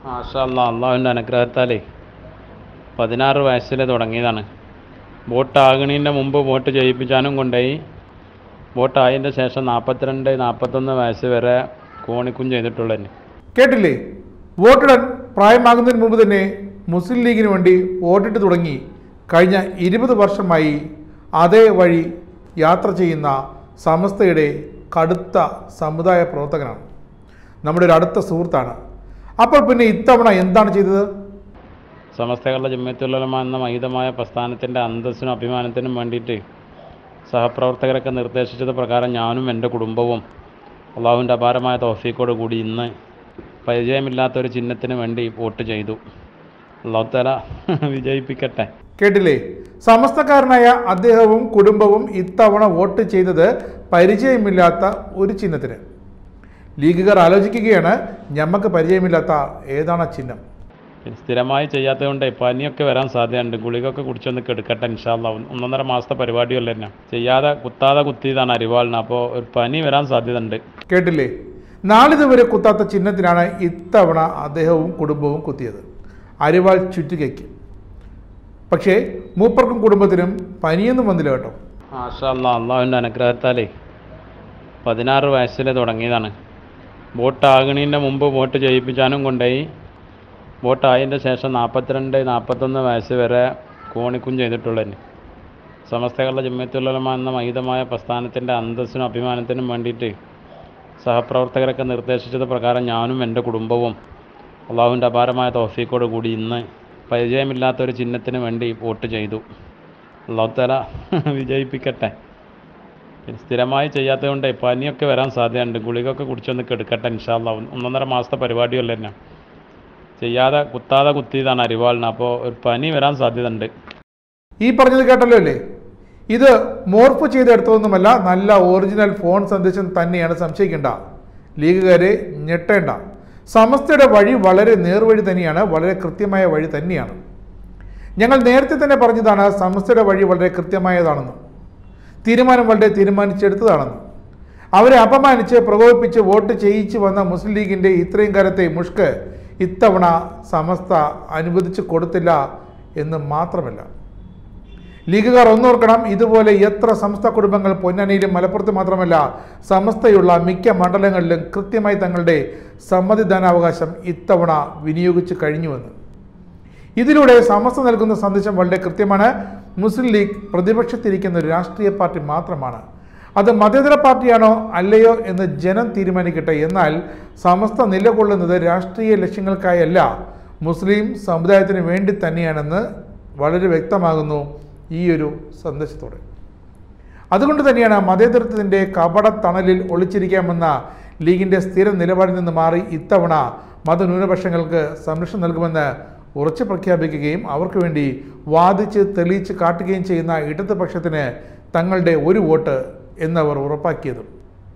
മാഷല്ല അള്ളാഹുവിൻ്റെ അനുഗ്രഹത്താലേ പതിനാറ് വയസ്സിൽ തുടങ്ങിയതാണ് വോട്ട് ആകണീൻ്റെ മുമ്പ് വോട്ട് ചെയ്യിപ്പിച്ചാനും കൊണ്ടുപോയി വോട്ട് ആയതിൻ്റെ ശേഷം നാൽപ്പത്തിരണ്ട് നാൽപ്പത്തൊന്ന് വയസ്സ് വരെ കോണിക്കും ചെയ്തിട്ടുള്ളൂ തന്നെ കേട്ടില്ലേ വോട്ടിടാൻ പ്രായമാകുന്നതിന് മുമ്പ് തന്നെ മുസ്ലിം ലീഗിന് വേണ്ടി വോട്ടിട്ട് തുടങ്ങി കഴിഞ്ഞ ഇരുപത് വർഷമായി അതേ വഴി യാത്ര ചെയ്യുന്ന സമസ്തയുടെ കടുത്ത സമുദായ പ്രവർത്തകനാണ് നമ്മുടെ ഒരു അടുത്ത സുഹൃത്താണ് അപ്പോൾ പിന്നെ ഇത്തവണ എന്താണ് ചെയ്തത് സമസ്തകളുടെ ജമ്യത്തുലമ എന്ന മഹിതമായ പ്രസ്ഥാനത്തിൻ്റെ അന്തസ്സിനും അഭിമാനത്തിനും വേണ്ടിയിട്ട് സഹപ്രവർത്തകരൊക്കെ നിർദ്ദേശിച്ചത് പ്രകാരം ഞാനും എൻ്റെ കുടുംബവും അള്ളാഹുവിൻ്റെ അപാരമായ തോഫീക്കോട് കൂടി ഇന്ന് പരിചയമില്ലാത്ത ഒരു ചിഹ്നത്തിന് വേണ്ടി വോട്ട് ചെയ്തു അള്ളാഹു തല വിജയിപ്പിക്കട്ടെ കേട്ടില്ലേ സമസ്തക്കാരനായ അദ്ദേഹവും കുടുംബവും ഇത്തവണ വോട്ട് ചെയ്തത് പരിചയമില്ലാത്ത ഒരു ചിഹ്നത്തിന് ലീഗുകാർ ആലോചിക്കുകയാണ് ഞമ്മക്ക് പരിചയമില്ലാത്ത ഏതാണ് ആ ചിഹ്നം പിന്നെ സ്ഥിരമായി ചെയ്യാത്തത് കൊണ്ട് പനിയൊക്കെ വരാൻ സാധ്യതയുണ്ട് ഗുളികയൊക്കെ കുടിച്ചൊന്ന് കെടുക്കട്ടെ ഇൻഷാല്ല ഒന്നൊന്നര മാസത്തെ പരിപാടിയല്ല തന്നെ ചെയ്യാതെ കുത്താതെ കുത്തിയതാണ് അരിവാളിന് അപ്പോൾ ഒരു പനി വരാൻ സാധ്യതയുണ്ട് കേട്ടില്ലേ നാളിതുവരെ കുത്താത്ത ചിഹ്നത്തിനാണ് ഇത്തവണ അദ്ദേഹവും കുടുംബവും കുത്തിയത് അരിവാൾ ചുറ്റുകയ്ക്ക് പക്ഷേ മൂപ്പർക്കും കുടുംബത്തിനും പനിയൊന്നും വന്നില്ല കേട്ടോ മാഷല്ല അള്ളാഹുവിൻ്റെ അനുഗ്രഹത്താലേ പതിനാറ് വയസ്സിൽ തുടങ്ങിയതാണ് വോട്ട് ആകണീൻ്റെ മുമ്പ് വോട്ട് ചെയ്യിപ്പിച്ചാനും കൊണ്ടുപോയി വോട്ട് ആയതിൻ്റെ ശേഷം നാൽപ്പത്തിരണ്ട് നാൽപ്പത്തൊന്ന് വയസ്സ് വരെ കോണിക്കും ചെയ്തിട്ടുള്ളൂ തന്നെ സമസ്തകളുടെ ജമ്യത്തുലമ എന്ന മഹിതമായ പ്രസ്ഥാനത്തിൻ്റെ അന്തസ്സിനും അഭിമാനത്തിനും വേണ്ടിയിട്ട് സഹപ്രവർത്തകരൊക്കെ നിർദ്ദേശിച്ചത് പ്രകാരം ഞാനും എൻ്റെ കുടുംബവും അള്ളാഹുവിൻ്റെ അപാരമായ തോഫീക്കോട് കൂടി ഇന്ന് പരിചയമില്ലാത്ത ഒരു ചിഹ്നത്തിന് വേണ്ടി വോട്ട് ചെയ്തു അള്ളാഹു തല വിജയിപ്പിക്കട്ടെ പിന്നെ സ്ഥിരമായി ചെയ്യാത്തത് കൊണ്ട് പനിയൊക്കെ വരാൻ സാധ്യതയുണ്ട് ഗുളികയൊക്കെ കുടിച്ചൊന്ന് കെടുക്കട്ടെ ഇൻഷാല്ല ഒന്നൊന്നര മാസത്തെ പരിപാടിയല്ല തന്നെ ചെയ്യാതെ കുത്താതെ കുത്തിയതാണ് അരിവാളിന് അപ്പോൾ ഒരു പനി വരാൻ സാധ്യതയുണ്ട് ഈ പറഞ്ഞത് കേട്ടല്ലോ അല്ലേ ഇത് മോർഫ് ചെയ്തെടുത്തതൊന്നുമല്ല നല്ല ഒറിജിനൽ ഫോൺ സന്ദേശം തന്നെയാണ് സംശയിക്കേണ്ട ലീഗുകാരെ ഞെട്ടേണ്ട സമസ്തയുടെ വഴി വളരെ നേർവഴി തന്നെയാണ് വളരെ കൃത്യമായ വഴി തന്നെയാണ് ഞങ്ങൾ നേരത്തെ തന്നെ പറഞ്ഞതാണ് സമസ്തയുടെ വഴി വളരെ കൃത്യമായതാണെന്ന് തീരുമാനം വളരെ തീരുമാനിച്ചെടുത്തതാണെന്ന് അവരെ അപമാനിച്ച് പ്രകോപിപ്പിച്ച് വോട്ട് ചെയ്യിച്ച് വന്ന മുസ്ലിം ലീഗിൻ്റെ ഇത്രയും കാലത്തെ മുഷ്ക് ഇത്തവണ സമസ്ത അനുവദിച്ചു കൊടുത്തില്ല എന്ന് മാത്രമല്ല ലീഗുകാർ ഒന്നോർക്കണം ഇതുപോലെ എത്ര സമസ്ത കുടുംബങ്ങൾ പൊന്നാനിയിലും മലപ്പുറത്ത് മാത്രമല്ല സമസ്തയുള്ള മിക്ക മണ്ഡലങ്ങളിലും കൃത്യമായി തങ്ങളുടെ സമ്മതിദാനാവകാശം ഇത്തവണ വിനിയോഗിച്ചു കഴിഞ്ഞുവെന്ന് ഇതിലൂടെ സമസ്ത നൽകുന്ന സന്ദേശം വളരെ കൃത്യമാണ് മുസ്ലിം ലീഗ് പ്രതിപക്ഷത്തിരിക്കുന്ന ഒരു രാഷ്ട്രീയ പാർട്ടി മാത്രമാണ് അത് മതേതര പാർട്ടിയാണോ അല്ലയോ എന്ന് ജനം തീരുമാനിക്കട്ടെ എന്നാൽ സമസ്ത നിലകൊള്ളുന്നത് രാഷ്ട്രീയ ലക്ഷ്യങ്ങൾക്കായല്ല മുസ്ലിം സമുദായത്തിന് വേണ്ടി തന്നെയാണെന്ന് വളരെ വ്യക്തമാകുന്നു ഈ ഒരു സന്ദേശത്തോടെ അതുകൊണ്ട് തന്നെയാണ് മതേതരത്വത്തിൻ്റെ കപട തണലിൽ ഒളിച്ചിരിക്കാമെന്ന ലീഗിൻ്റെ സ്ഥിര നിലപാടിൽ നിന്ന് മാറി ഇത്തവണ മതന്യൂനപക്ഷങ്ങൾക്ക് സംരക്ഷണം നൽകുമെന്ന് ഉറച്ചു പ്രഖ്യാപിക്കുകയും അവർക്ക് വേണ്ടി വാദിച്ച് തെളിയിച്ച് കാട്ടുകയും ചെയ്യുന്ന ഇടതുപക്ഷത്തിന് തങ്ങളുടെ ഒരു വോട്ട് എന്നവർ ഉറപ്പാക്കിയതും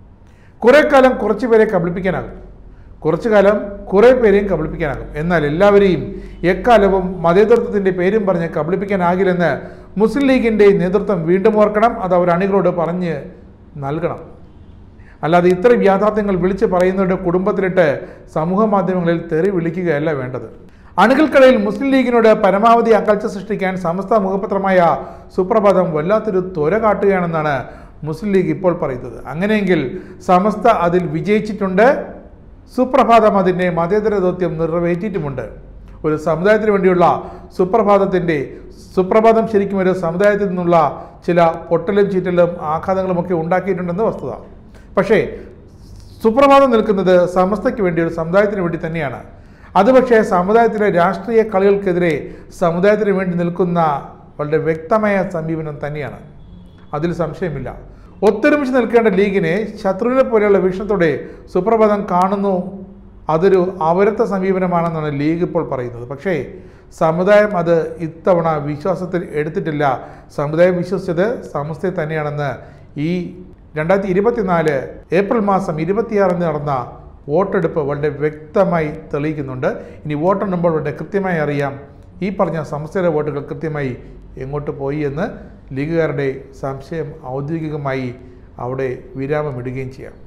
കുറേ കാലം കുറച്ച് പേരെ കബളിപ്പിക്കാനാകും കുറച്ചു കാലം കുറേ പേരെയും കബളിപ്പിക്കാനാകും എന്നാൽ എല്ലാവരെയും എക്കാലവും മതേതൃത്വത്തിൻ്റെ പേരും പറഞ്ഞ് കബളിപ്പിക്കാനാകില്ലെന്ന് മുസ്ലിം ലീഗിൻ്റെ നേതൃത്വം വീണ്ടും ഓർക്കണം അത് അവർ അണികളോട് പറഞ്ഞ് നൽകണം അല്ലാതെ ഇത്തരം യാഥാർത്ഥ്യങ്ങൾ വിളിച്ച് പറയുന്നവരുടെ കുടുംബത്തിലിട്ട് സമൂഹ മാധ്യമങ്ങളിൽ തെറി വിളിക്കുകയല്ല വേണ്ടത് അണികൾക്കിടയിൽ മുസ്ലിം ലീഗിനോട് പരമാവധി അകൽച്ച സൃഷ്ടിക്കാൻ സമസ്ത മുഖപത്രമായ സുപ്രഭാതം വല്ലാത്തൊരു ത്വര കാട്ടുകയാണെന്നാണ് മുസ്ലിം ലീഗ് ഇപ്പോൾ പറയുന്നത് അങ്ങനെയെങ്കിൽ സമസ്ത അതിൽ വിജയിച്ചിട്ടുണ്ട് സുപ്രഭാതം അതിൻ്റെ മതേതര ദൗത്യം നിറവേറ്റിയിട്ടുമുണ്ട് ഒരു സമുദായത്തിന് വേണ്ടിയുള്ള സുപ്രഭാതത്തിൻ്റെ സുപ്രഭാതം ശരിക്കും ഒരു സമുദായത്തിൽ നിന്നുള്ള ചില പൊട്ടലും ചീറ്റലും ആഘാതങ്ങളുമൊക്കെ ഉണ്ടാക്കിയിട്ടുണ്ടെന്ന് വസ്തുത പക്ഷേ സുപ്രഭാതം നിൽക്കുന്നത് സമസ്തയ്ക്ക് വേണ്ടി ഒരു സമുദായത്തിന് വേണ്ടി തന്നെയാണ് അത് പക്ഷേ സമുദായത്തിലെ രാഷ്ട്രീയ കളികൾക്കെതിരെ സമുദായത്തിന് വേണ്ടി നിൽക്കുന്ന വളരെ വ്യക്തമായ സമീപനം തന്നെയാണ് അതിൽ സംശയമില്ല ഒത്തൊരുമിച്ച് നിൽക്കേണ്ട ലീഗിനെ ശത്രുവിനെ പോലെയുള്ള വീക്ഷണത്തോടെ സുപ്രഭാതം കാണുന്നു അതൊരു അവരത്ത സമീപനമാണെന്നാണ് ലീഗ് ഇപ്പോൾ പറയുന്നത് പക്ഷേ സമുദായം അത് ഇത്തവണ വിശ്വാസത്തിൽ എടുത്തിട്ടില്ല സമുദായം വിശ്വസിച്ചത് സമസ്തയെ തന്നെയാണെന്ന് ഈ രണ്ടായിരത്തി ഇരുപത്തിനാല് ഏപ്രിൽ മാസം ഇരുപത്തിയാറിന് നടന്ന വോട്ടെടുപ്പ് വളരെ വ്യക്തമായി തെളിയിക്കുന്നുണ്ട് ഇനി വോട്ടെണ്ണുമ്പോൾ വളരെ കൃത്യമായി അറിയാം ഈ പറഞ്ഞ സംസ്ഥയുടെ വോട്ടുകൾ കൃത്യമായി എങ്ങോട്ട് പോയി എന്ന് ലീഗുകാരുടെ സംശയം ഔദ്യോഗികമായി അവിടെ വിരാമമിടുകയും ചെയ്യാം